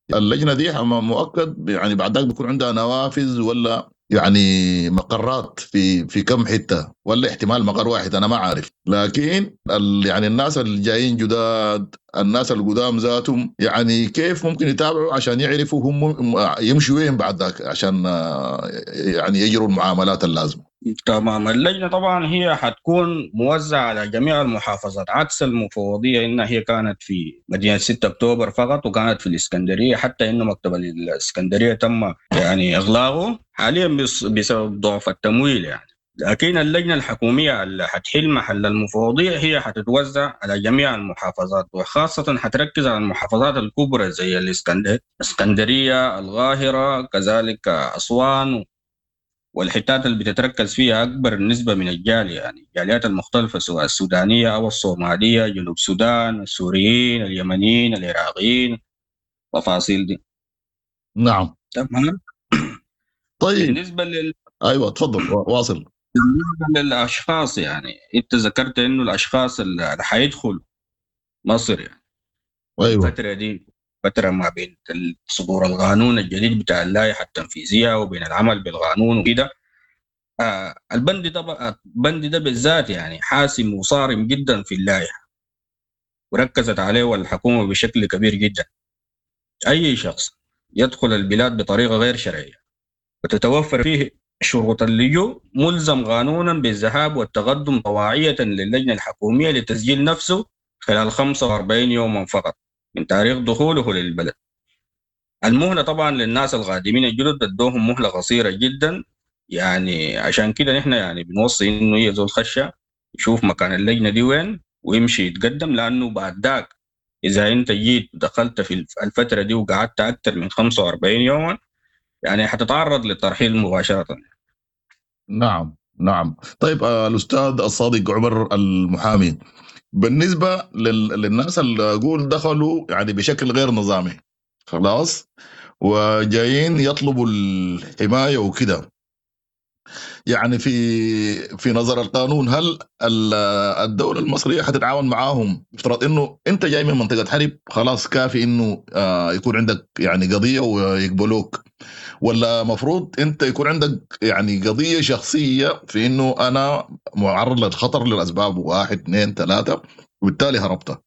اللجنه دي مؤكد يعني بعد ذلك بيكون عندها نوافذ ولا يعني مقرات في في كم حته ولا احتمال مقر واحد انا ما عارف لكن يعني الناس اللي جايين جداد الناس القدام ذاتهم يعني كيف ممكن يتابعوا عشان يعرفوا هم يمشوا وين بعد ذاك عشان يعني يجروا المعاملات اللازمه تمام اللجنه طبعا هي حتكون موزعه على جميع المحافظات عكس المفوضيه انها هي كانت في مدينه 6 اكتوبر فقط وكانت في الاسكندريه حتى انه مكتب الاسكندريه تم يعني اغلاقه حاليا بسبب ضعف التمويل يعني لكن اللجنه الحكوميه اللي حتحل محل المفوضيه هي حتتوزع على جميع المحافظات وخاصه حتركز على المحافظات الكبرى زي الاسكندريه القاهره كذلك اسوان والحتات اللي بتتركز فيها اكبر نسبه من الجاليه يعني الجاليات المختلفه سواء السودانيه او الصوماليه جنوب السودان السوريين اليمنيين العراقيين تفاصيل دي نعم تمام طيب بالنسبه لل ايوه تفضل واصل بالنسبه للاشخاص يعني انت ذكرت انه الاشخاص اللي حيدخلوا مصر يعني ايوه الفتره دي فتره ما بين صدور القانون الجديد بتاع اللائحه التنفيذيه وبين العمل بالقانون وكده آه البند ده البند ده بالذات يعني حاسم وصارم جدا في اللائحه وركزت عليه الحكومه بشكل كبير جدا اي شخص يدخل البلاد بطريقه غير شرعيه وتتوفر فيه شروط اللجوء ملزم قانونا بالذهاب والتقدم طواعية للجنة الحكومية لتسجيل نفسه خلال 45 يوما فقط من تاريخ دخوله للبلد المهلة طبعا للناس القادمين الجدد ادوهم مهلة قصيرة جدا يعني عشان كده نحن يعني بنوصي انه يزول خشة يشوف مكان اللجنة دي وين ويمشي يتقدم لانه بعد ذاك اذا انت جيت دخلت في الفترة دي وقعدت اكثر من 45 يوما يعني حتتعرض للترحيل مباشرة نعم نعم طيب آه الاستاذ الصادق عمر المحامي بالنسبه للناس اللي اقول دخلوا يعني بشكل غير نظامي خلاص وجايين يطلبوا الحمايه وكده يعني في في نظر القانون هل الدوله المصريه حتتعاون معاهم افترض انه انت جاي من منطقه حرب خلاص كافي انه آه، يكون عندك يعني قضيه ويقبلوك ولا مفروض انت يكون عندك يعني قضيه شخصيه في انه انا معرض للخطر للاسباب واحد اثنين ثلاثه وبالتالي هربت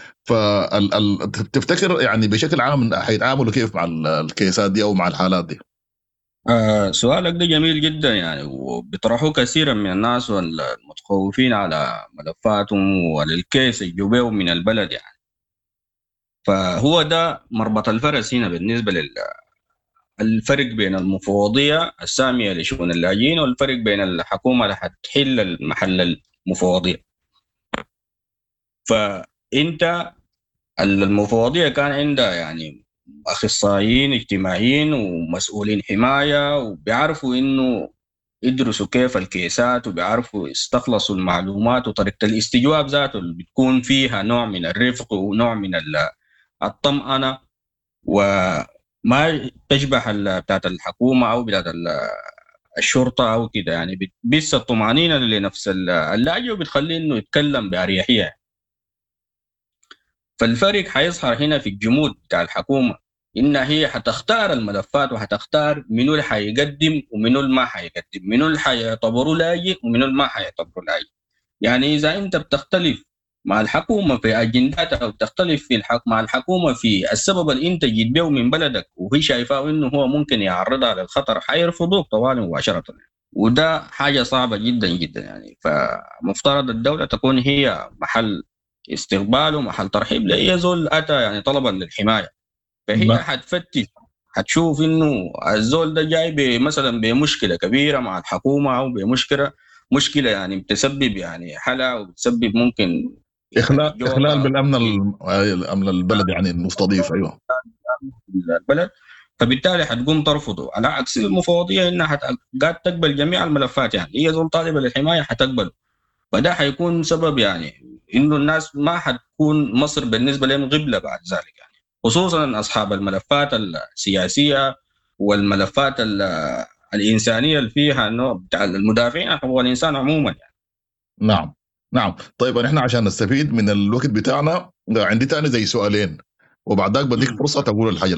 فتفتكر يعني بشكل عام حيتعاملوا كيف مع الكيسات دي او مع الحالات دي؟ آه سؤالك ده جميل جدا يعني وبيطرحوه كثيرا من الناس والمتخوفين على ملفاتهم وللكيس يجوا من البلد يعني فهو ده مربط الفرس هنا بالنسبه لل الفرق بين المفوضيه الساميه لشؤون اللاجئين والفرق بين الحكومه اللي حتحل محل المفوضيه فانت المفوضيه كان عندها يعني اخصائيين اجتماعيين ومسؤولين حمايه وبيعرفوا انه يدرسوا كيف الكيسات وبيعرفوا يستخلصوا المعلومات وطريقه الاستجواب ذاته اللي بتكون فيها نوع من الرفق ونوع من الطمأنه وما تشبه بتاعت الحكومه او بتاعت الشرطه او كده يعني بس الطمانينه لنفس اللاجئ وبتخليه انه يتكلم باريحيه فالفرق حيظهر هنا في الجمود بتاع الحكومه انها هي حتختار الملفات وحتختار منو اللي حيقدم ومنو اللي ما حيقدم منو اللي حيعتبروا لاجئ ومنو اللي ما حيعتبروا لاجئ يعني اذا انت بتختلف مع الحكومه في اجنداتها او بتختلف في الحق مع الحكومه في السبب اللي انت جيت به من بلدك وهي شايفاه انه هو ممكن يعرضها للخطر حيرفضوك طوال مباشره وده حاجه صعبه جدا جدا يعني فمفترض الدوله تكون هي محل استقبال ومحل ترحيب لاي زول اتى يعني طلبا للحمايه فهي حتفتش حتشوف انه الزول ده جاي مثلا بمشكله كبيره مع الحكومه او بمشكله مشكله يعني بتسبب يعني حلا وبتسبب ممكن اخلال اخلال بالامن الامن البلد يعني المستضيف ايوه البلد فبالتالي حتقوم ترفضه على عكس المفوضيه انها قاعد تقبل جميع الملفات يعني هي زول طالبه للحمايه حتقبله فده حيكون سبب يعني انه الناس ما حتكون مصر بالنسبه لهم غبله بعد ذلك يعني خصوصا اصحاب الملفات السياسيه والملفات الانسانيه اللي فيها انه بتاع المدافعين حقوق الانسان عموما يعني. نعم نعم طيب نحن عشان نستفيد من الوقت بتاعنا عندي تاني زي سؤالين وبعد ذاك بديك فرصه تقول الحاجه